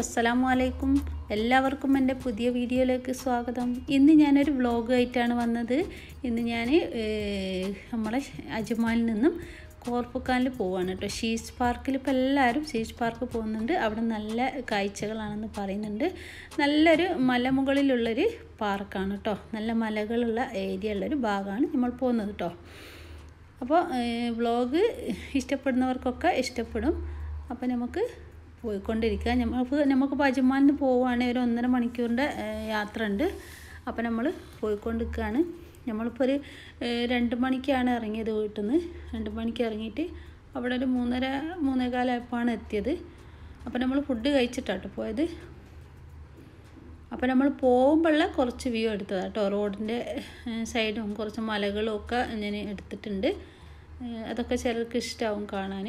അസ്സലാമു അലൈക്കും എല്ലാവർക്കും എൻ്റെ പുതിയ വീഡിയോയിലേക്ക് സ്വാഗതം ഇന്ന് ഞാനൊരു വ്ളോഗായിട്ടാണ് വന്നത് ഇന്ന് ഞാൻ നമ്മളെ അജ്മാലിൽ നിന്നും കോർപ്പുക്കാലിൽ പോവാണ് കേട്ടോ ഷീസ് പാർക്കിൽ ഇപ്പോൾ എല്ലാവരും ഷീസ് പാർക്ക് പോകുന്നുണ്ട് അവിടെ നല്ല കാഴ്ചകളാണെന്ന് പറയുന്നുണ്ട് നല്ലൊരു മലമുകളിലുള്ളൊരു പാർക്കാണ് കേട്ടോ നല്ല മലകളുള്ള ഏരിയ ഉള്ളൊരു ഭാഗമാണ് നമ്മൾ പോകുന്നത് കേട്ടോ അപ്പോൾ വ്ളോഗ് ഇഷ്ടപ്പെടുന്നവർക്കൊക്കെ ഇഷ്ടപ്പെടും അപ്പോൾ നമുക്ക് പോയിക്കൊണ്ടിരിക്കുക നമുക്ക് നമുക്ക് അജ്മാലിൽ നിന്ന് പോവുകയാണെങ്കിൽ ഒരു ഒന്നര മണിക്കൂറിൻ്റെ യാത്ര ഉണ്ട് അപ്പോൾ നമ്മൾ പോയിക്കൊണ്ടിരിക്കുകയാണ് നമ്മളിപ്പോൾ ഒരു രണ്ട് മണിക്കാണ് ഇറങ്ങിയത് വീട്ടിൽ നിന്ന് രണ്ട് മണിക്ക് ഇറങ്ങിയിട്ട് അവിടെ ഒരു മൂന്നര മൂന്നേകാലായപ്പോഴാണ് എത്തിയത് അപ്പോൾ നമ്മൾ ഫുഡ് കഴിച്ചിട്ടാട്ടോ പോയത് അപ്പോൾ നമ്മൾ പോകുമ്പോഴുള്ള കുറച്ച് വ്യൂ എടുത്തതാണ് കേട്ടോ റോഡിൻ്റെ സൈഡും കുറച്ച് മലകളും ഒക്കെ ഞാൻ എടുത്തിട്ടുണ്ട് അതൊക്കെ ചിലർക്ക് ഇഷ്ടമാവും കാണാൻ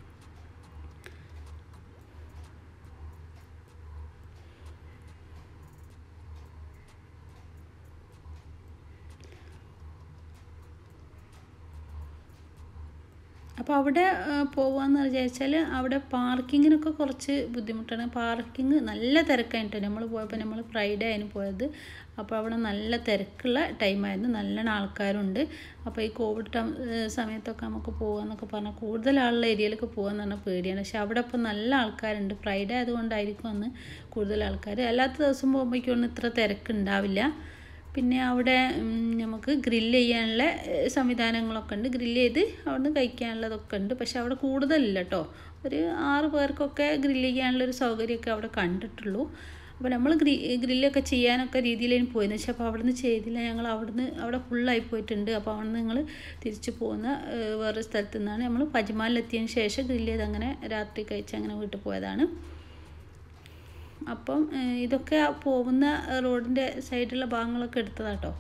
അപ്പോൾ അവിടെ പോകാമെന്ന് വിചാരിച്ചാൽ അവിടെ പാർക്കിങ്ങിനൊക്കെ കുറച്ച് ബുദ്ധിമുട്ടാണ് പാർക്കിങ് നല്ല തിരക്കായിട്ടോ നമ്മൾ പോയപ്പോൾ നമ്മൾ ഫ്രൈഡേ ആയിരുന്നു പോയത് അപ്പോൾ അവിടെ നല്ല തിരക്കുള്ള ടൈമായിരുന്നു നല്ലോണം ആൾക്കാരുണ്ട് അപ്പോൾ ഈ കോവിഡ് സമയത്തൊക്കെ നമുക്ക് പോകാമെന്നൊക്കെ പറഞ്ഞാൽ കൂടുതൽ ആളുള്ള ഏരിയയിലൊക്കെ പോകാമെന്ന് പറഞ്ഞാൽ പേടിയാണ് പക്ഷെ അവിടെ ഇപ്പോൾ നല്ല ആൾക്കാരുണ്ട് ഫ്രൈഡേ ആയതുകൊണ്ടായിരിക്കും അന്ന് കൂടുതൽ ആൾക്കാർ അല്ലാത്ത ദിവസം പോകുമ്പോഴേക്കൊന്നും ഇത്ര തിരക്കുണ്ടാവില്ല പിന്നെ അവിടെ നമുക്ക് ഗ്രില്ല് ചെയ്യാനുള്ള സംവിധാനങ്ങളൊക്കെ ഉണ്ട് ഗ്രില്ല് ചെയ്ത് അവിടുന്ന് കഴിക്കാനുള്ളതൊക്കെ ഉണ്ട് പക്ഷെ അവിടെ കൂടുതലില്ല കേട്ടോ ഒരു ആറ് പേർക്കൊക്കെ ഗ്രില്ല് ചെയ്യാനുള്ളൊരു സൗകര്യമൊക്കെ അവിടെ കണ്ടിട്ടുള്ളൂ അപ്പോൾ നമ്മൾ ഗ്രി ഗ്രില്ലൊക്കെ ചെയ്യാനൊക്കെ രീതിയിലാണ് പോയെന്ന് വെച്ചാൽ അപ്പോൾ അവിടുന്ന് ചെയ്തില്ല ഞങ്ങൾ അവിടുന്ന് അവിടെ ഫുള്ളായി പോയിട്ടുണ്ട് അപ്പോൾ അവിടുന്ന് ഞങ്ങൾ തിരിച്ചു പോകുന്ന വേറൊരു സ്ഥലത്തു നിന്നാണ് നമ്മൾ പജ്മാലിലെത്തിയതിന് ശേഷം ഗ്രില്ല് ചെയ്ത് അങ്ങനെ രാത്രി കഴിച്ച് അങ്ങനെ വീട്ടിൽ പോയതാണ് അപ്പം ഇതൊക്കെ പോകുന്ന റോഡിൻ്റെ സൈഡിലുള്ള ഭാഗങ്ങളൊക്കെ എടുത്തതാട്ടോ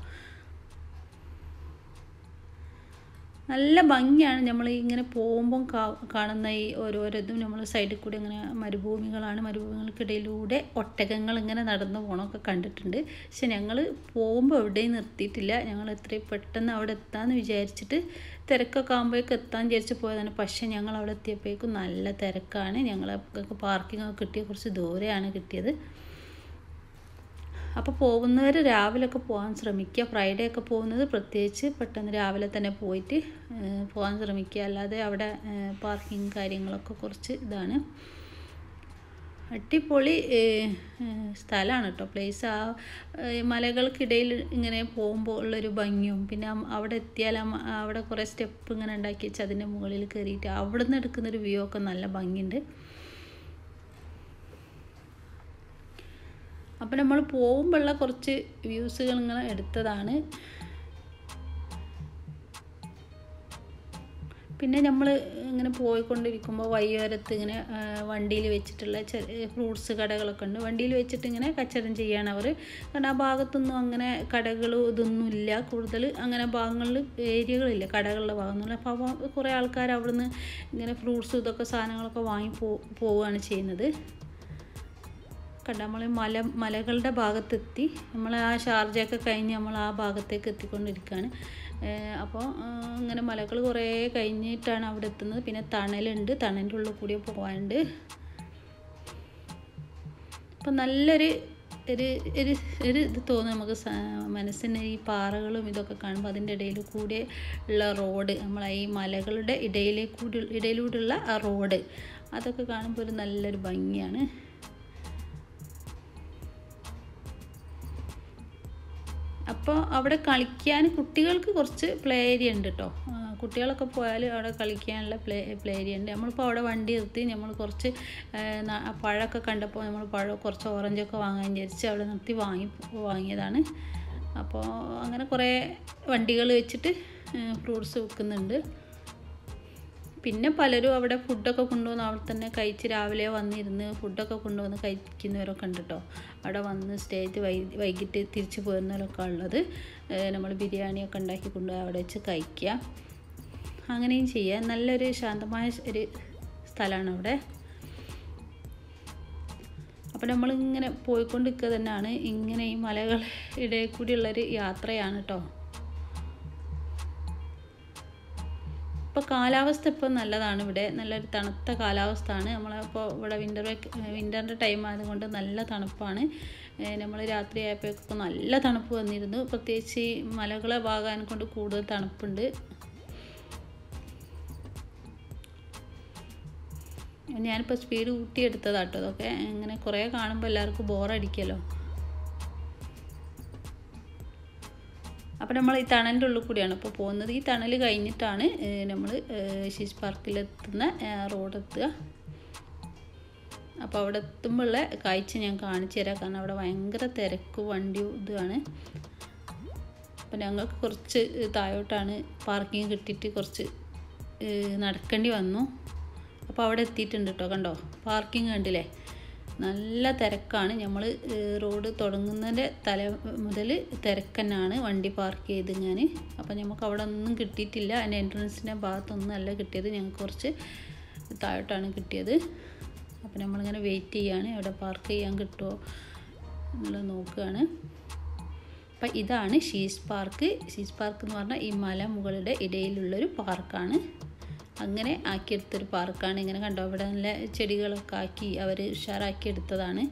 നല്ല ഭംഗിയാണ് നമ്മൾ ഇങ്ങനെ പോകുമ്പം കാണുന്ന ഈ ഓരോരോതും നമ്മൾ സൈഡിൽ കൂടെ ഇങ്ങനെ മരുഭൂമികളാണ് മരുഭൂമികൾക്കിടയിലൂടെ ഒട്ടകങ്ങൾ ഇങ്ങനെ നടന്നു പോകണമൊക്കെ കണ്ടിട്ടുണ്ട് പക്ഷെ ഞങ്ങൾ പോകുമ്പോൾ എവിടെയും നിർത്തിയിട്ടില്ല ഞങ്ങൾ എത്രയും പെട്ടെന്ന് അവിടെ എത്താമെന്ന് വിചാരിച്ചിട്ട് തിരക്കൊക്കെ ആകുമ്പോഴേക്ക് എത്താൻ വിചാരിച്ച് പോയതാണ് പക്ഷേ ഞങ്ങൾ അവിടെ എത്തിയപ്പോഴേക്കും നല്ല തിരക്കാണ് ഞങ്ങൾക്ക് പാർക്കിംഗ് ഒക്കെ കിട്ടിയ കുറച്ച് ദൂരെയാണ് കിട്ടിയത് അപ്പോൾ പോകുന്നവർ രാവിലെയൊക്കെ പോകാൻ ശ്രമിക്കുക ഫ്രൈഡേ ഒക്കെ പോകുന്നത് പ്രത്യേകിച്ച് പെട്ടെന്ന് രാവിലെ തന്നെ പോയിട്ട് പോകാൻ ശ്രമിക്കുക അല്ലാതെ അവിടെ പാർക്കിംഗ് കാര്യങ്ങളൊക്കെ കുറച്ച് ഇതാണ് അടിപൊളി സ്ഥലമാണ് കേട്ടോ പ്ലേസ് ആ മലകൾക്കിടയിൽ ഇങ്ങനെ പോകുമ്പോൾ ഉള്ളൊരു ഭംഗിയും പിന്നെ അവിടെ എത്തിയാൽ അവിടെ കുറേ സ്റ്റെപ്പ് ഇങ്ങനെ ഉണ്ടാക്കി വെച്ച് അതിൻ്റെ മുകളിൽ കയറിയിട്ട് അവിടെ നിന്ന് എടുക്കുന്നൊരു വ്യൂ ഒക്കെ നല്ല ഭംഗിയുണ്ട് അപ്പോൾ നമ്മൾ പോകുമ്പോഴുള്ള കുറച്ച് വ്യൂസുകൾ ഇങ്ങനെ എടുത്തതാണ് പിന്നെ നമ്മൾ ഇങ്ങനെ പോയിക്കൊണ്ടിരിക്കുമ്പോൾ വയ്യോരത്ത് ഇങ്ങനെ വണ്ടിയിൽ വെച്ചിട്ടുള്ള ഫ്രൂട്ട്സ് കടകളൊക്കെ ഉണ്ട് വണ്ടിയിൽ വെച്ചിട്ട് ഇങ്ങനെ കച്ചവടം ചെയ്യാണ് അവർ കാരണം ആ ഭാഗത്തൊന്നും അങ്ങനെ കടകൾ ഇതൊന്നും ഇല്ല കൂടുതൽ അങ്ങനെ ഭാഗങ്ങളിൽ ഏരിയകളില്ല കടകളുടെ ഭാഗമൊന്നുമില്ല അപ്പോൾ കുറേ ആൾക്കാർ അവിടുന്ന് ഇങ്ങനെ ഫ്രൂട്ട്സ് ഇതൊക്കെ സാധനങ്ങളൊക്കെ വാങ്ങി പോ പോവുകയാണ് ചെയ്യുന്നത് കണ്ട നമ്മൾ മല മലകളുടെ ഭാഗത്തെത്തി നമ്മൾ ആ ഷാർജയൊക്കെ കഴിഞ്ഞ് നമ്മൾ ആ ഭാഗത്തേക്ക് എത്തിക്കൊണ്ടിരിക്കുകയാണ് അപ്പോൾ ഇങ്ങനെ മലകൾ കുറേ കഴിഞ്ഞിട്ടാണ് അവിടെ എത്തുന്നത് പിന്നെ തണലുണ്ട് തണലിൻ്റെ ഉള്ളിൽ കൂടി പോകാനുണ്ട് അപ്പം നല്ലൊരു ഒരു ഒരു ഒരു ഇത് തോന്നും നമുക്ക് മനസ്സിന് ഈ പാറകളും ഇതൊക്കെ കാണുമ്പോൾ അതിൻ്റെ ഇടയിൽ കൂടി ഉള്ള റോഡ് നമ്മളെ ഈ മലകളുടെ ഇടയിലെ കൂടി ഇടയിലൂടെയുള്ള ആ റോഡ് അതൊക്കെ കാണുമ്പോൾ ഒരു നല്ലൊരു ഭംഗിയാണ് അപ്പോൾ അവിടെ കളിക്കാൻ കുട്ടികൾക്ക് കുറച്ച് പ്ലേ ഏരിയ ഉണ്ട് കേട്ടോ കുട്ടികളൊക്കെ പോയാൽ അവിടെ കളിക്കാനുള്ള പ്ലേ പ്ലേ ഏരിയ ഉണ്ട് നമ്മളിപ്പോൾ അവിടെ വണ്ടി നിർത്തി നമ്മൾ കുറച്ച് പഴമൊക്കെ കണ്ടപ്പോൾ നമ്മൾ പഴം കുറച്ച് ഓറഞ്ചൊക്കെ വാങ്ങാൻ വിചാരിച്ച് അവിടെ നിർത്തി വാങ്ങി വാങ്ങിയതാണ് അപ്പോൾ അങ്ങനെ കുറേ വണ്ടികൾ വെച്ചിട്ട് ഫ്രൂട്ട്സ് വിൽക്കുന്നുണ്ട് പിന്നെ പലരും അവിടെ ഫുഡൊക്കെ കൊണ്ടുവന്ന് അവിടെ തന്നെ കഴിച്ച് രാവിലെ വന്നിരുന്ന് ഫുഡൊക്കെ കൊണ്ടുവന്ന് കഴിക്കുന്നവരൊക്കെ ഉണ്ട് കേട്ടോ അവിടെ വന്ന് സ്റ്റേ ചെയ്ത് വൈ വൈകിട്ട് തിരിച്ച് പോരുന്നവരൊക്കെ ഉള്ളത് നമ്മൾ ബിരിയാണിയൊക്കെ ഉണ്ടാക്കി കൊണ്ടുപോയി അവിടെ വെച്ച് കഴിക്കുക അങ്ങനെയും ചെയ്യുക നല്ലൊരു ശാന്തമായ ഒരു സ്ഥലമാണ് അവിടെ അപ്പോൾ നമ്മളിങ്ങനെ പോയിക്കൊണ്ടിരിക്കുക തന്നെയാണ് ഇങ്ങനെ ഈ മലകൾ ഇടയിൽ കൂടിയുള്ളൊരു യാത്രയാണ് കേട്ടോ ഇപ്പോൾ കാലാവസ്ഥ ഇപ്പോൾ നല്ലതാണ് ഇവിടെ നല്ലൊരു തണുത്ത കാലാവസ്ഥയാണ് നമ്മളിപ്പോൾ ഇവിടെ വിൻ്റർ വിൻ്ററിൻ്റെ ടൈം ആയതുകൊണ്ട് നല്ല തണുപ്പാണ് നമ്മൾ രാത്രി ആയപ്പോഴേക്കൊക്കെ നല്ല തണുപ്പ് വന്നിരുന്നു പ്രത്യേകിച്ച് ഈ മലകളെ ഭാഗം കൊണ്ട് കൂടുതൽ തണുപ്പുണ്ട് ഞാനിപ്പോൾ സ്പീഡ് കൂട്ടിയെടുത്തതാട്ടോ അതൊക്കെ ഇങ്ങനെ കുറേ കാണുമ്പോൾ എല്ലാവർക്കും ബോറടിക്കുമല്ലോ അപ്പോൾ നമ്മൾ ഈ തണലിൻ്റെ ഉള്ളിൽ കൂടിയാണ് ഇപ്പോൾ പോകുന്നത് ഈ തണൽ കഴിഞ്ഞിട്ടാണ് നമ്മൾ ഷീസ് പാർക്കിലെത്തുന്ന റോഡെത്തുക അപ്പോൾ അവിടെ എത്തുമ്പോഴുള്ള കാഴ്ച ഞാൻ കാണിച്ചു തരാം കാരണം അവിടെ ഭയങ്കര തിരക്ക് വണ്ടി ഇതാണ് അപ്പോൾ ഞങ്ങൾക്ക് കുറച്ച് താഴോട്ടാണ് പാർക്കിംഗ് കിട്ടിയിട്ട് കുറച്ച് നടക്കേണ്ടി വന്നു അപ്പോൾ അവിടെ എത്തിയിട്ടുണ്ട് കേട്ടോ കണ്ടോ പാർക്കിംഗ് കണ്ടില്ലേ നല്ല തിരക്കാണ് നമ്മൾ റോഡ് തുടങ്ങുന്നതിൻ്റെ തല മുതൽ തിരക്ക് തന്നെയാണ് വണ്ടി പാർക്ക് ചെയ്ത് ഞാൻ അപ്പോൾ നമുക്ക് അവിടെ ഒന്നും കിട്ടിയിട്ടില്ല അതിൻ്റെ എൻട്രൻസിൻ്റെ ഭാഗത്തൊന്നും അല്ല കിട്ടിയത് ഞങ്ങൾക്ക് കുറച്ച് താഴോട്ടാണ് കിട്ടിയത് അപ്പോൾ നമ്മളിങ്ങനെ വെയിറ്റ് ചെയ്യാണ് എവിടെ പാർക്ക് ചെയ്യാൻ കിട്ടുമോ എന്നുള്ളത് നോക്കുകയാണ് അപ്പം ഇതാണ് ഷീസ് പാർക്ക് ഷീസ് പാർക്ക് എന്ന് പറഞ്ഞാൽ ഈ മലമുകളുടെ ഇടയിലുള്ളൊരു പാർക്കാണ് അങ്ങനെ ആക്കിയെടുത്തൊരു പാർക്കാണ് ഇങ്ങനെ കണ്ടോ ഇവിടെ നല്ല ചെടികളൊക്കെ ആക്കി അവർ ഉഷാറാക്കി എടുത്തതാണ്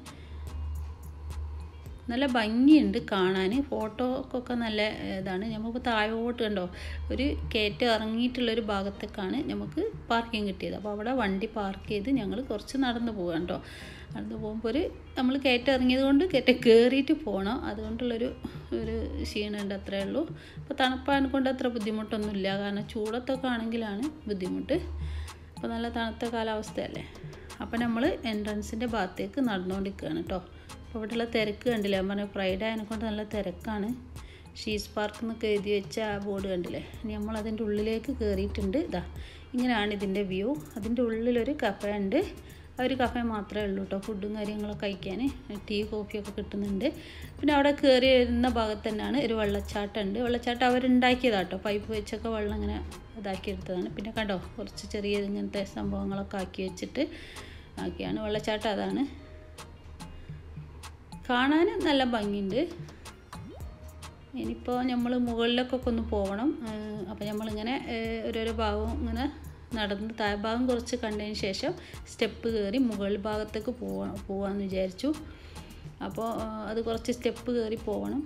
നല്ല ഭംഗിയുണ്ട് കാണാൻ ഫോട്ടോക്കൊക്കെ നല്ല ഇതാണ് നമുക്ക് താഴോട്ട് കണ്ടോ ഒരു കയറ്റം ഇറങ്ങിയിട്ടുള്ളൊരു ഭാഗത്തേക്കാണ് നമുക്ക് പാർക്കിംഗ് കിട്ടിയത് അപ്പോൾ അവിടെ വണ്ടി പാർക്ക് ചെയ്ത് ഞങ്ങൾ കുറച്ച് നടന്നു പോകാം കേട്ടോ നടന്നു പോകുമ്പോൾ ഒരു നമ്മൾ കയറ്റം ഇറങ്ങിയത് കൊണ്ട് കയറ്റം കയറിയിട്ട് പോകണം അതുകൊണ്ടുള്ളൊരു ഒരു ക്ഷീണമുണ്ട് അത്രേ ഉള്ളൂ അപ്പോൾ തണുപ്പാനെ കൊണ്ട് അത്ര ബുദ്ധിമുട്ടൊന്നുമില്ല കാരണം ചൂടത്തൊക്കെ ആണെങ്കിലാണ് ബുദ്ധിമുട്ട് അപ്പോൾ നല്ല തണുത്ത കാലാവസ്ഥയല്ലേ അപ്പോൾ നമ്മൾ എൻട്രൻസിൻ്റെ ഭാഗത്തേക്ക് നടന്നുകൊണ്ടിരിക്കുകയാണ് കേട്ടോ അപ്പോൾ ഇവിടെയുള്ള തിരക്ക് കണ്ടില്ലേ ഞാൻ പറഞ്ഞ ഫ്രൈഡേ അതിനെ കൊണ്ട് നല്ല തിരക്കാണ് ഷീസ് പാർക്ക് എന്നൊക്കെ എഴുതി വെച്ച ആ ബോർഡ് കണ്ടില്ലേ ഇനി നമ്മൾ അതിൻ്റെ ഉള്ളിലേക്ക് കയറിയിട്ടുണ്ട് ഇതാ ഇങ്ങനെയാണ് ഇതിൻ്റെ വ്യൂ അതിൻ്റെ ഉള്ളിലൊരു കഫേ ഉണ്ട് ആ ഒരു കഫേ മാത്രമേ ഉള്ളൂ കേട്ടോ ഫുഡും കാര്യങ്ങളൊക്കെ കഴിക്കാൻ ടീ കോഫിയൊക്കെ കിട്ടുന്നുണ്ട് പിന്നെ അവിടെ കയറി വരുന്ന ഭാഗത്ത് തന്നെയാണ് ഒരു വെള്ളച്ചാട്ടം ഉണ്ട് വെള്ളച്ചാട്ടം അവരുണ്ടാക്കിയതാണ് കേട്ടോ പൈപ്പ് വെച്ചൊക്കെ വെള്ളം ഇങ്ങനെ ഇതാക്കിയെടുത്തതാണ് പിന്നെ കണ്ടോ കുറച്ച് ചെറിയ ഇങ്ങനത്തെ സംഭവങ്ങളൊക്കെ ആക്കി വെച്ചിട്ട് ആക്കിയാണ് വെള്ളച്ചാട്ടം അതാണ് കാണാൻ നല്ല ഭംഗിയുണ്ട് ഇനിയിപ്പോൾ നമ്മൾ മുകളിലൊക്കെ ഒന്ന് പോകണം അപ്പോൾ നമ്മളിങ്ങനെ ഓരോരോ ഭാഗവും ഇങ്ങനെ നടന്ന് താഴ്ഭാഗം കുറച്ച് കണ്ടതിന് ശേഷം സ്റ്റെപ്പ് കയറി മുകൾ ഭാഗത്തേക്ക് പോവാ പോവാമെന്ന് വിചാരിച്ചു അപ്പോൾ അത് കുറച്ച് സ്റ്റെപ്പ് കയറി പോകണം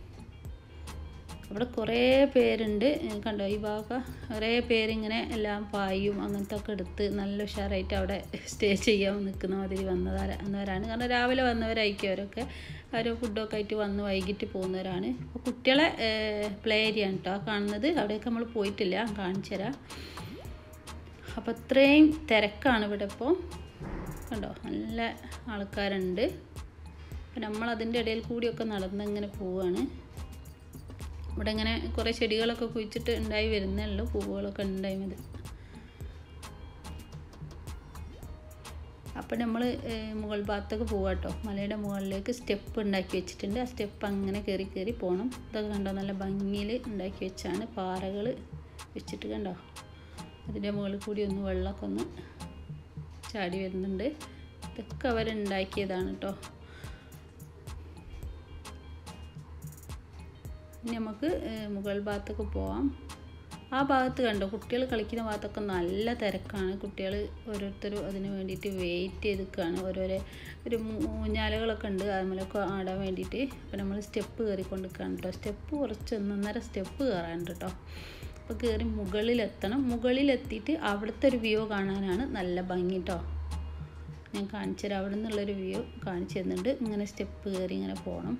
അവിടെ കുറേ പേരുണ്ട് കണ്ടോ ഈ ഭാഗം കുറേ പേരിങ്ങനെ എല്ലാം പായും അങ്ങനത്തെ ഒക്കെ എടുത്ത് നല്ല ഉഷാറായിട്ട് അവിടെ സ്റ്റേ ചെയ്യാൻ നിൽക്കുന്ന മാതിരി വന്നതാര വന്നവരാണ് കാരണം രാവിലെ വന്നവരായിരിക്കും അവരൊക്കെ അവർ ഫുഡൊക്കെ ആയിട്ട് വന്ന് വൈകിട്ട് പോകുന്നവരാണ് അപ്പോൾ കുട്ടികളെ പ്ലേ ഏരിയ ആണ് കേട്ടോ കാണുന്നത് അവിടെയൊക്കെ നമ്മൾ പോയിട്ടില്ല കാണിച്ചു തരാം അപ്പോൾ ഇത്രയും തിരക്കാണ് ഇവിടെ ഇപ്പോൾ കണ്ടോ നല്ല ആൾക്കാരുണ്ട് അപ്പം നമ്മൾ അതിൻ്റെ ഇടയിൽ കൂടിയൊക്കെ നടന്ന് ഇങ്ങനെ പോവുകയാണ് ഇവിടെ ഇങ്ങനെ കുറേ ചെടികളൊക്കെ കുഴിച്ചിട്ട് ഉണ്ടായി വരുന്നേ ഉള്ളൂ പൂവുകളൊക്കെ ഉണ്ടായി മതി അപ്പം നമ്മൾ മുകൾ ഭാഗത്തേക്ക് പോവാം കേട്ടോ മലയുടെ മുകളിലേക്ക് സ്റ്റെപ്പ് ഉണ്ടാക്കി വെച്ചിട്ടുണ്ട് ആ സ്റ്റെപ്പ് അങ്ങനെ കയറി കയറി പോകണം ഇതൊക്കെ കണ്ടോ നല്ല ഭംഗിയിൽ ഉണ്ടാക്കി വെച്ചാണ് പാറകൾ വെച്ചിട്ട് കണ്ടോ അതിൻ്റെ മുകളിൽ കൂടി ഒന്ന് വെള്ളമൊക്കെ ഒന്ന് ചാടി വരുന്നുണ്ട് ഇതൊക്കെ അവരുണ്ടാക്കിയതാണ് കേട്ടോ ഇനി നമുക്ക് മുകൾ ഭാഗത്തേക്ക് പോവാം ആ ഭാഗത്ത് കണ്ടോ കുട്ടികൾ കളിക്കുന്ന ഭാഗത്തൊക്കെ നല്ല തിരക്കാണ് കുട്ടികൾ ഓരോരുത്തരും അതിന് വേണ്ടിയിട്ട് വെയിറ്റ് ചെയ്ത് നിൽക്കുകയാണ് ഓരോരോ ഒരു ഊഞ്ഞാലുകളൊക്കെ ഉണ്ട് അതിലൊക്കെ ആടാൻ വേണ്ടിയിട്ട് അപ്പോൾ നമ്മൾ സ്റ്റെപ്പ് കയറിക്കൊണ്ട് നിൽക്കുകയാണ് കേട്ടോ സ്റ്റെപ്പ് കുറച്ച് ഒന്നൊന്നര സ്റ്റെപ്പ് കയറാനുണ്ട് കേട്ടോ അപ്പോൾ കയറി മുകളിലെത്തണം മുകളിലെത്തിയിട്ട് അവിടുത്തെ ഒരു വ്യൂ കാണാനാണ് നല്ല ഭംഗി കേട്ടോ ഞാൻ കാണിച്ചു തരാം അവിടെ നിന്നുള്ളൊരു വ്യൂ കാണിച്ചു തരുന്നുണ്ട് ഇങ്ങനെ സ്റ്റെപ്പ് കയറി ഇങ്ങനെ പോകണം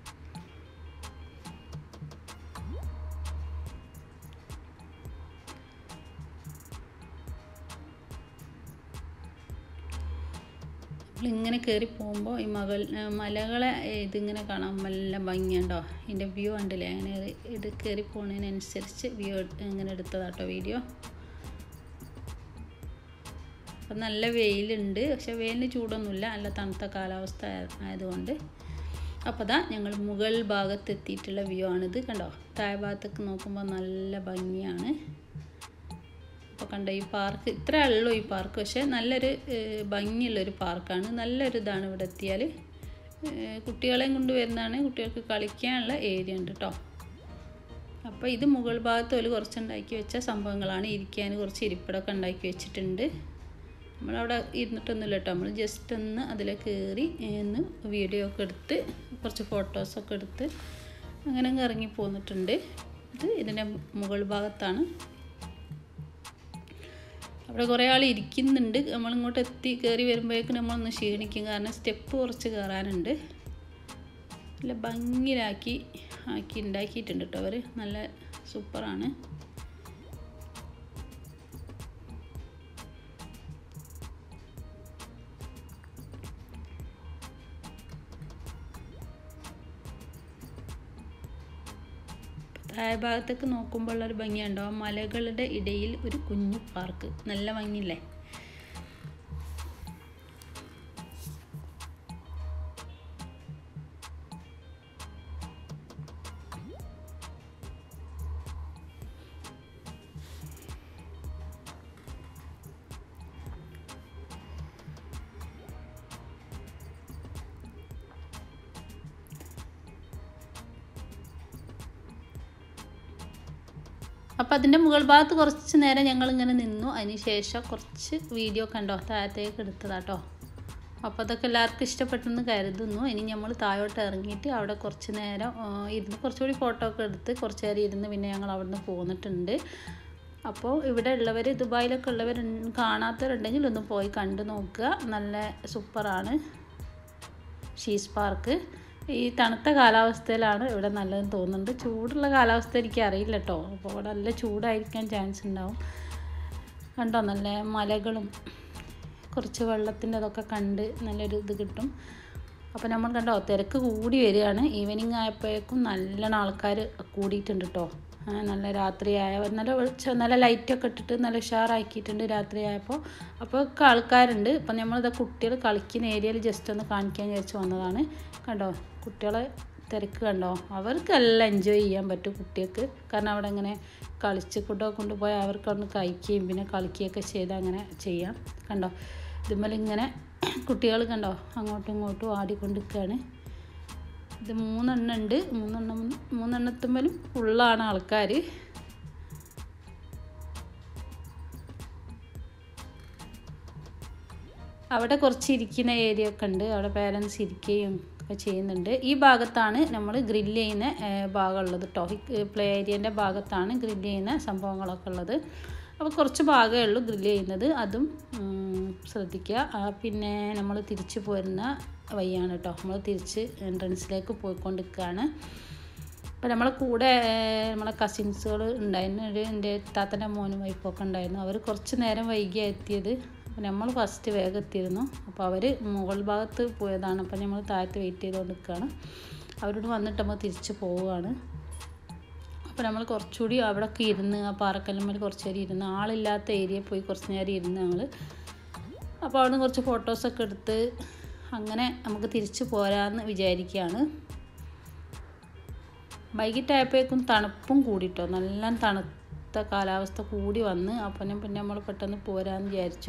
ഇങ്ങനെ കയറി പോകുമ്പോൾ ഈ മകൾ മലകളെ ഇതിങ്ങനെ കാണാൻ നല്ല ഭംഗിയുണ്ടോ ഇതിൻ്റെ വ്യൂ ഉണ്ടല്ലേ അങ്ങനെ ഇത് കയറി പോകുന്നതിനനുസരിച്ച് വ്യൂ ഇങ്ങനെ എടുത്തതാട്ടോ വീഡിയോ അപ്പം നല്ല വെയിലുണ്ട് പക്ഷെ വെയിലിന് ചൂടൊന്നുമില്ല നല്ല തണുത്ത കാലാവസ്ഥ ആയതുകൊണ്ട് അപ്പോൾ ദാ ഞങ്ങൾ മുകൾ ഭാഗത്ത് എത്തിയിട്ടുള്ള വ്യൂ ആണിത് കണ്ടോ താഴെ ഭാഗത്തേക്ക് നോക്കുമ്പോൾ നല്ല ഭംഗിയാണ് അപ്പോൾ കണ്ടോ ഈ പാർക്ക് ഇത്രേ ഉള്ളൂ ഈ പാർക്ക് പക്ഷേ നല്ലൊരു ഭംഗിയുള്ളൊരു പാർക്കാണ് നല്ലൊരു ഇതാണ് ഇവിടെ എത്തിയാൽ കുട്ടികളെയും കൊണ്ട് വരുന്നതാണ് കുട്ടികൾക്ക് കളിക്കാനുള്ള ഏരിയ ഉണ്ട് കേട്ടോ അപ്പോൾ ഇത് മുകൾ ഭാഗത്ത് ഒരു കുറച്ച് ഉണ്ടാക്കി വെച്ച സംഭവങ്ങളാണ് ഇരിക്കാൻ കുറച്ച് ഇരിപ്പിടമൊക്കെ ഉണ്ടാക്കി വെച്ചിട്ടുണ്ട് നമ്മളവിടെ ഇരുന്നിട്ടൊന്നുമില്ല കേട്ടോ നമ്മൾ ജസ്റ്റ് ഒന്ന് അതിൽ കയറി ഒന്ന് വീഡിയോ ഒക്കെ എടുത്ത് കുറച്ച് ഫോട്ടോസൊക്കെ എടുത്ത് അങ്ങനെ അങ്ങ് ഇറങ്ങി പോന്നിട്ടുണ്ട് ഇത് ഇതിൻ്റെ മുകൾ ഭാഗത്താണ് അവിടെ കുറേ ആൾ ഇരിക്കുന്നുണ്ട് നമ്മളിങ്ങോട്ട് എത്തി കയറി വരുമ്പോഴേക്കും നമ്മളൊന്ന് ക്ഷീണിക്കും കാരണം സ്റ്റെപ്പ് കുറച്ച് കയറാനുണ്ട് നല്ല ഭംഗിയിലാക്കി ആക്കി ഉണ്ടാക്കിയിട്ടുണ്ട് കേട്ടോ അവർ നല്ല സൂപ്പറാണ് താഴെ ഭാഗത്തേക്ക് നോക്കുമ്പോൾ ഉള്ളൊരു ഭംഗിയുണ്ടാവും മലകളുടെ ഇടയിൽ ഒരു കുഞ്ഞു പാർക്ക് നല്ല ഭംഗിയില്ലേ അപ്പോൾ അതിൻ്റെ മുകൾ ഭാഗത്ത് കുറച്ച് നേരം ഞങ്ങൾ ഇങ്ങനെ നിന്നു അതിന് ശേഷം കുറച്ച് വീഡിയോ കണ്ടോ താഴത്തേക്ക് എടുത്തതാട്ടോ അപ്പോൾ അതൊക്കെ എല്ലാവർക്കും ഇഷ്ടപ്പെട്ടെന്ന് കരുതുന്നു ഇനി നമ്മൾ താഴോട്ട് ഇറങ്ങിയിട്ട് അവിടെ കുറച്ച് നേരം ഇരുന്ന് കുറച്ചുകൂടി ഫോട്ടോ ഒക്കെ എടുത്ത് കുറച്ച് നേരം ഇരുന്ന് പിന്നെ ഞങ്ങൾ അവിടെ നിന്ന് പോന്നിട്ടുണ്ട് അപ്പോൾ ഇവിടെ ഉള്ളവർ ദുബായിലൊക്കെ ഉള്ളവർ കാണാത്തവരുണ്ടെങ്കിൽ ഒന്ന് പോയി കണ്ടു നോക്കുക നല്ല സൂപ്പറാണ് ഷീസ് പാർക്ക് ഈ തണുത്ത കാലാവസ്ഥയിലാണ് ഇവിടെ നല്ലതെന്ന് തോന്നുന്നുണ്ട് ചൂടുള്ള കാലാവസ്ഥ എനിക്ക് അറിയില്ല കേട്ടോ അപ്പോൾ ഇവിടെ നല്ല ചൂടായിരിക്കാൻ ചാൻസ് ഉണ്ടാവും കണ്ടോ നല്ല മലകളും കുറച്ച് വെള്ളത്തിൻ്റെ അതൊക്കെ കണ്ട് നല്ലൊരു ഇത് കിട്ടും അപ്പോൾ നമ്മൾ കണ്ടോ തിരക്ക് കൂടി വരികയാണ് ഈവനിങ് ആയപ്പോഴേക്കും നല്ലോണം ആൾക്കാർ കൂടിയിട്ടുണ്ട് കേട്ടോ നല്ല രാത്രിയായ നല്ല വെളിച്ചം നല്ല ലൈറ്റൊക്കെ ഇട്ടിട്ട് നല്ല ഉഷാറാക്കിയിട്ടുണ്ട് രാത്രിയായപ്പോൾ അപ്പോൾ ഒക്കെ ആൾക്കാരുണ്ട് അപ്പം നമ്മളിത് കുട്ടികൾ കളിക്കുന്ന ഏരിയയിൽ ജസ്റ്റ് ഒന്ന് കാണിക്കാൻ വിചാരിച്ച് വന്നതാണ് കണ്ടോ കുട്ടികളെ തിരക്ക് കണ്ടോ അവർക്കെല്ലാം എൻജോയ് ചെയ്യാൻ പറ്റും കുട്ടികൾക്ക് കാരണം അവിടെ ഇങ്ങനെ കളിച്ച് ഫുഡൊക്കെ കൊണ്ടുപോയി അവർക്കൊന്ന് കഴിക്കുകയും പിന്നെ കളിക്കുകയൊക്കെ ചെയ്ത് അങ്ങനെ ചെയ്യാം കണ്ടോ ഇതുമ്മൽ ഇങ്ങനെ കുട്ടികൾ കണ്ടോ അങ്ങോട്ടും ഇങ്ങോട്ടും ആടിക്കൊണ്ടിരിക്കുകയാണ് ഇത് മൂന്നെണ്ണം ഉണ്ട് മൂന്നെണ്ണം മൂന്നെണ്ണത്തുമ്മലും ഫുള്ളാണ് ആൾക്കാർ അവിടെ കുറച്ച് ഇരിക്കുന്ന ഏരിയ ഒക്കെ ഉണ്ട് അവിടെ പേരൻസ് ഇരിക്കുകയും ഒക്കെ ചെയ്യുന്നുണ്ട് ഈ ഭാഗത്താണ് നമ്മൾ ഗ്രില്ല് ചെയ്യുന്ന ഭാഗമുള്ളത് കേട്ടോ പ്ലേ ഏരിയൻ്റെ ഭാഗത്താണ് ഗ്രില്ല് ചെയ്യുന്ന സംഭവങ്ങളൊക്കെ ഉള്ളത് അപ്പോൾ കുറച്ച് ഭാഗമേ ഉള്ളൂ ഗ്രില്ല് ചെയ്യുന്നത് അതും ശ്രദ്ധിക്കുക പിന്നെ നമ്മൾ തിരിച്ചു പോരുന്ന വഴിയാണ് കേട്ടോ നമ്മൾ തിരിച്ച് എൻട്രൻസിലേക്ക് പോയിക്കൊണ്ടിരിക്കുകയാണ് അപ്പോൾ നമ്മളെ കൂടെ നമ്മളെ കസിൻസുകൾ ഉണ്ടായിരുന്നു ഒരു എൻ്റെ താത്തൻ്റെ മോനും വൈഫൊക്കെ ഉണ്ടായിരുന്നു അവർ കുറച്ച് നേരം വൈകിയാണ് എത്തിയത് അപ്പോൾ നമ്മൾ ഫസ്റ്റ് വേഗം എത്തിയിരുന്നു അപ്പോൾ അവർ മുകൾ ഭാഗത്ത് പോയതാണ് അപ്പോൾ നമ്മൾ താഴത്ത് വെയിറ്റ് ചെയ്തുകൊണ്ട് നിൽക്കുകയാണ് അവരോട് വന്നിട്ട് നമ്മൾ തിരിച്ച് പോവുകയാണ് അപ്പോൾ നമ്മൾ കുറച്ചുകൂടി അവിടെയൊക്കെ ഇരുന്ന് ആ പാറക്കല്ലുമ്മൽ കുറച്ച് നേരം ഇരുന്ന് ആളില്ലാത്ത ഏരിയയിൽ പോയി കുറച്ച് നേരം ഇരുന്ന് ഞങ്ങൾ അപ്പോൾ അവിടെ നിന്ന് കുറച്ച് ഫോട്ടോസൊക്കെ എടുത്ത് അങ്ങനെ നമുക്ക് തിരിച്ചു പോരാമെന്ന് വിചാരിക്കുകയാണ് വൈകിട്ടായപ്പോഴേക്കും തണുപ്പും കൂടിട്ടോ നല്ല തണുത്ത കാലാവസ്ഥ കൂടി വന്ന് അപ്പം പിന്നെ നമ്മൾ പെട്ടെന്ന് പോരാമെന്ന് വിചാരിച്ചു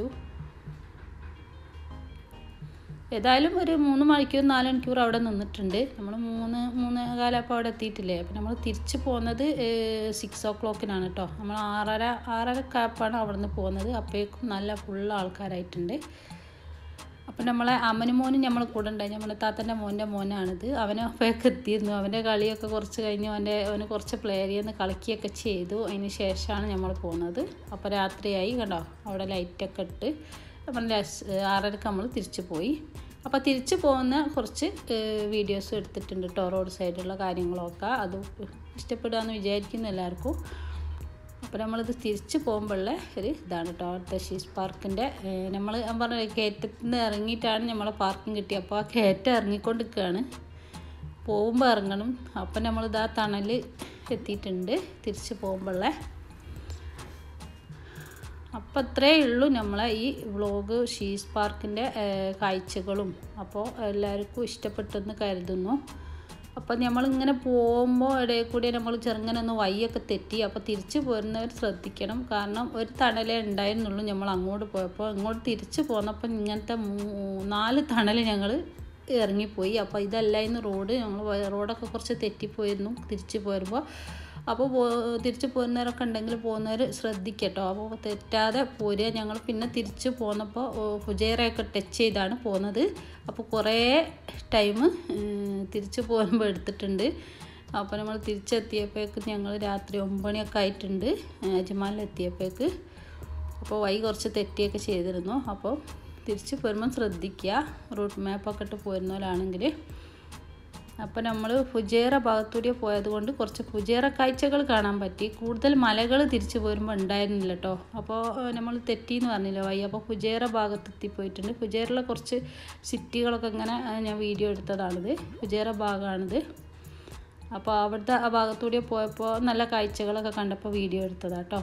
ഏതായാലും ഒരു മൂന്ന് മണിക്കൂർ നാല് മണിക്കൂർ അവിടെ നിന്നിട്ടുണ്ട് നമ്മൾ മൂന്ന് മൂന്ന് കാലപ്പോൾ അവിടെ എത്തിയിട്ടില്ലേ അപ്പം നമ്മൾ തിരിച്ച് പോകുന്നത് സിക്സ് ഓ ക്ലോക്കിനാണ് കേട്ടോ നമ്മൾ ആറര ആറര കാപ്പാണ് അവിടെ നിന്ന് പോകുന്നത് അപ്പോഴേക്കും നല്ല ഫുൾ ആൾക്കാരായിട്ടുണ്ട് അപ്പം നമ്മളെ അമ്മനുമോനും നമ്മൾ കൂടെ ഉണ്ടായി നമ്മുടെ താത്തൻ്റെ മോൻ്റെ മോനാണിത് അവനെ അപ്പോഴൊക്കെ എത്തിയിരുന്നു അവൻ്റെ കളിയൊക്കെ കുറച്ച് കഴിഞ്ഞ് അവൻ്റെ അവന് കുറച്ച് പ്ലേ ഏരിയയിൽ നിന്ന് കളിക്കുകയൊക്കെ ചെയ്തു അതിന് ശേഷമാണ് നമ്മൾ പോകുന്നത് അപ്പോൾ രാത്രിയായി കണ്ടോ അവിടെ ലൈറ്റൊക്കെ ഇട്ട് അപ്പം ആറരക്ക് നമ്മൾ തിരിച്ചു പോയി അപ്പോൾ തിരിച്ചു പോകുന്ന കുറച്ച് വീഡിയോസ് എടുത്തിട്ടുണ്ട് കേട്ടോ റോഡ് സൈഡിലുള്ള കാര്യങ്ങളൊക്കെ അത് ഇഷ്ടപ്പെടുകയെന്ന് വിചാരിക്കുന്നു എല്ലാവർക്കും അപ്പോൾ നമ്മളിത് തിരിച്ച് പോകുമ്പോഴുള്ള ഒരു ഇതാണ് കേട്ടോ അവിടുത്തെ ഷീസ് പാർക്കിൻ്റെ നമ്മൾ ഞാൻ പറഞ്ഞ കയറ്റത്തിൽ നിന്ന് ഇറങ്ങിയിട്ടാണ് നമ്മളെ പാർക്കിംഗ് കിട്ടിയത് അപ്പോൾ ആ കയറ്റം ഇറങ്ങിക്കൊണ്ടിരിക്കുകയാണ് പോകുമ്പോൾ ഇറങ്ങണം അപ്പം നമ്മളിത് ആ തണൽ എത്തിയിട്ടുണ്ട് തിരിച്ച് പോകുമ്പോഴുള്ള അപ്പോൾ അത്രയേ ഉള്ളൂ നമ്മളെ ഈ വ്ളോഗ് ഷീസ് പാർക്കിൻ്റെ കാഴ്ചകളും അപ്പോൾ എല്ലാവർക്കും ഇഷ്ടപ്പെട്ടെന്ന് കരുതുന്നു അപ്പോൾ നമ്മളിങ്ങനെ പോകുമ്പോൾ ഇടയിൽ കൂടി നമ്മൾ ചെറുങ്ങനെ ഒന്ന് വയ്യൊക്കെ തെറ്റി അപ്പോൾ തിരിച്ചു പോരുന്നവർ ശ്രദ്ധിക്കണം കാരണം ഒരു തണലേ ഉണ്ടായിരുന്നുള്ളൂ നമ്മൾ അങ്ങോട്ട് പോയപ്പോൾ ഇങ്ങോട്ട് തിരിച്ചു പോന്നപ്പോൾ ഇങ്ങനത്തെ നാല് തണൽ ഞങ്ങൾ ഇറങ്ങിപ്പോയി അപ്പോൾ ഇതല്ലായിരുന്നു റോഡ് ഞങ്ങൾ റോഡൊക്കെ കുറച്ച് തെറ്റിപ്പോയിരുന്നു തിരിച്ചു പോരുമ്പോൾ അപ്പോൾ പോ തിരിച്ച് പോകുന്നവരൊക്കെ ഉണ്ടെങ്കിൽ പോകുന്നവർ ശ്രദ്ധിക്കട്ടോ അപ്പോൾ തെറ്റാതെ പോരുക ഞങ്ങൾ പിന്നെ തിരിച്ച് പോന്നപ്പോൾ ഫുജേറയൊക്കെ ടച്ച് ചെയ്താണ് പോകുന്നത് അപ്പോൾ കുറേ ടൈം തിരിച്ച് പോകുമ്പോൾ എടുത്തിട്ടുണ്ട് അപ്പോൾ നമ്മൾ തിരിച്ചെത്തിയപ്പോഴേക്ക് ഞങ്ങൾ രാത്രി ഒമ്പണിയൊക്കെ ആയിട്ടുണ്ട് അജ്മാലിലെത്തിയപ്പോഴേക്ക് അപ്പോൾ വൈ കുറച്ച് തെറ്റിയൊക്കെ ചെയ്തിരുന്നു അപ്പോൾ തിരിച്ച് പോരുമ്പം ശ്രദ്ധിക്കുക റൂട്ട് മാപ്പൊക്കെ ഇട്ട് പോരുന്നവരാണെങ്കിൽ അപ്പോൾ നമ്മൾ ഫുജേറ ഭാഗത്തൂടെ പോയത് കൊണ്ട് കുറച്ച് ഫുജേറ കാഴ്ചകൾ കാണാൻ പറ്റി കൂടുതൽ മലകൾ തിരിച്ചു പോരുമ്പോൾ ഉണ്ടായിരുന്നില്ല കേട്ടോ അപ്പോൾ നമ്മൾ തെറ്റിയെന്ന് പറഞ്ഞില്ല വൈ അപ്പോൾ ഫുജേറ ഭാഗത്തെത്തി പോയിട്ടുണ്ട് ഫുജേറിലെ കുറച്ച് സിറ്റികളൊക്കെ ഇങ്ങനെ ഞാൻ വീഡിയോ എടുത്തതാണിത് ഫുജേറ ഭാഗമാണിത് അപ്പോൾ അവിടുത്തെ ആ ഭാഗത്തൂടെ പോയപ്പോൾ നല്ല കാഴ്ചകളൊക്കെ കണ്ടപ്പോൾ വീഡിയോ എടുത്തതാട്ടോ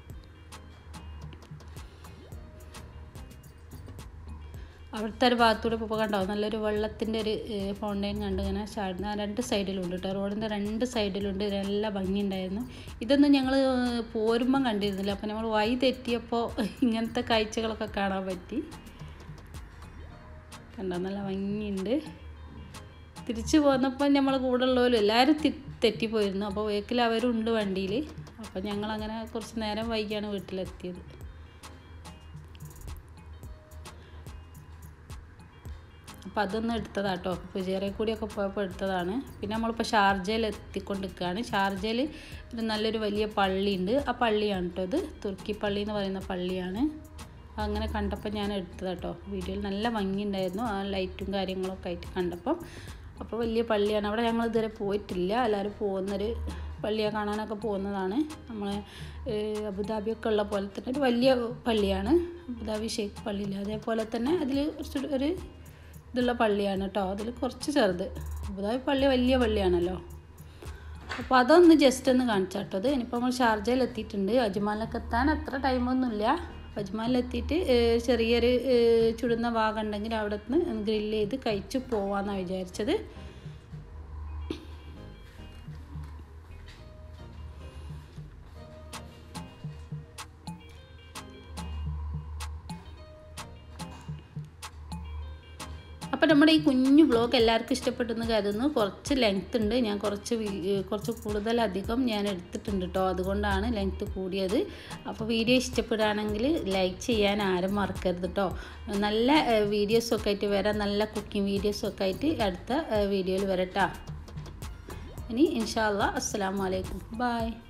അവിടുത്തെ ഒരു ഭാഗത്തൂടെ ഇപ്പോൾ കണ്ടോ നല്ലൊരു വെള്ളത്തിൻ്റെ ഒരു ഫൗണ്ടൈൻ കണ്ട് ഇങ്ങനെ ചാടുന്ന രണ്ട് സൈഡിലുണ്ട് കേട്ടോ റോഡിൻ്റെ രണ്ട് സൈഡിലുണ്ട് നല്ല ഭംഗിയുണ്ടായിരുന്നു ഇതൊന്നും ഞങ്ങൾ പോരുമ്പം കണ്ടിരുന്നില്ല അപ്പോൾ നമ്മൾ വഴി തെറ്റിയപ്പോൾ ഇങ്ങനത്തെ കാഴ്ചകളൊക്കെ കാണാൻ പറ്റി കണ്ടോ നല്ല ഭംഗിയുണ്ട് തിരിച്ചു പോന്നപ്പോൾ നമ്മൾ കൂടെ ഉള്ളവരും എല്ലാവരും തെറ്റിപ്പോയിരുന്നു അപ്പോൾ വേക്കിൽ അവരുണ്ട് വണ്ടിയിൽ അപ്പോൾ ഞങ്ങളങ്ങനെ കുറച്ച് നേരം വൈകിയാണ് വീട്ടിലെത്തിയത് അപ്പോൾ അതൊന്നും എടുത്തതാട്ടോ പുജേറെ കൂടിയൊക്കെ പോയപ്പോൾ എടുത്തതാണ് പിന്നെ നമ്മളിപ്പോൾ ഷാർജയിൽ എത്തിക്കൊണ്ടിരിക്കുകയാണ് ഷാർജയിൽ ഒരു നല്ലൊരു വലിയ പള്ളിയുണ്ട് ആ പള്ളിയാണ് കേട്ടോ ഇത് തുർക്കി പള്ളി എന്ന് പറയുന്ന പള്ളിയാണ് അങ്ങനെ കണ്ടപ്പോൾ ഞാൻ എടുത്തതാട്ടോ വീഡിയോയിൽ നല്ല ഭംഗിയുണ്ടായിരുന്നു ആ ലൈറ്റും കാര്യങ്ങളൊക്കെ ആയിട്ട് കണ്ടപ്പം അപ്പോൾ വലിയ പള്ളിയാണ് അവിടെ ഞങ്ങൾ ഇതുവരെ പോയിട്ടില്ല എല്ലാവരും പോകുന്നൊരു പള്ളിയെ കാണാനൊക്കെ പോകുന്നതാണ് നമ്മൾ അബുദാബിയൊക്കെ ഉള്ള പോലെ തന്നെ ഒരു വലിയ പള്ളിയാണ് അബുദാബി ഷെയ്ഖ് പള്ളിയില്ല അതേപോലെ തന്നെ അതിൽ കുറച്ച് ഒരു ഇതുള്ള പള്ളിയാണ് കേട്ടോ അതിൽ കുറച്ച് ചെറുത് അബുദാബി പള്ളി വലിയ പള്ളിയാണല്ലോ അപ്പോൾ അതൊന്ന് ജസ്റ്റ് ഒന്ന് കാണിച്ചാട്ടോ അത് ഇനിയിപ്പോൾ നമ്മൾ ഷാർജയിൽ എത്തിയിട്ടുണ്ട് അജ്മാലിലൊക്കെ എത്താൻ അത്ര ടൈമൊന്നുമില്ല അജ്മാലിലെത്തിയിട്ട് ചെറിയൊരു ചുടുന്ന ഭാഗം ഉണ്ടെങ്കിൽ അവിടെ നിന്ന് ഗ്രില്ല് ചെയ്ത് കഴിച്ച് പോവാമെന്നാണ് വിചാരിച്ചത് അപ്പോൾ നമ്മുടെ ഈ കുഞ്ഞു ബ്ലോഗ് എല്ലാവർക്കും ഇഷ്ടപ്പെട്ടെന്ന് കരുതുന്നു കുറച്ച് ലെങ്ത് ഉണ്ട് ഞാൻ കുറച്ച് കുറച്ച് കൂടുതലധികം ഞാൻ എടുത്തിട്ടുണ്ട് കേട്ടോ അതുകൊണ്ടാണ് ലെങ്ത് കൂടിയത് അപ്പോൾ വീഡിയോ ഇഷ്ടപ്പെടുകയാണെങ്കിൽ ലൈക്ക് ചെയ്യാൻ ആരും മറക്കരുത് കേട്ടോ നല്ല വീഡിയോസൊക്കെ ആയിട്ട് വരാം നല്ല കുക്കിംഗ് വീഡിയോസൊക്കെ ആയിട്ട് അടുത്ത വീഡിയോയിൽ വരട്ടാ ഇനി ഇൻഷാ അല്ലാ അസ്സാം വലൈക്കും ബായ്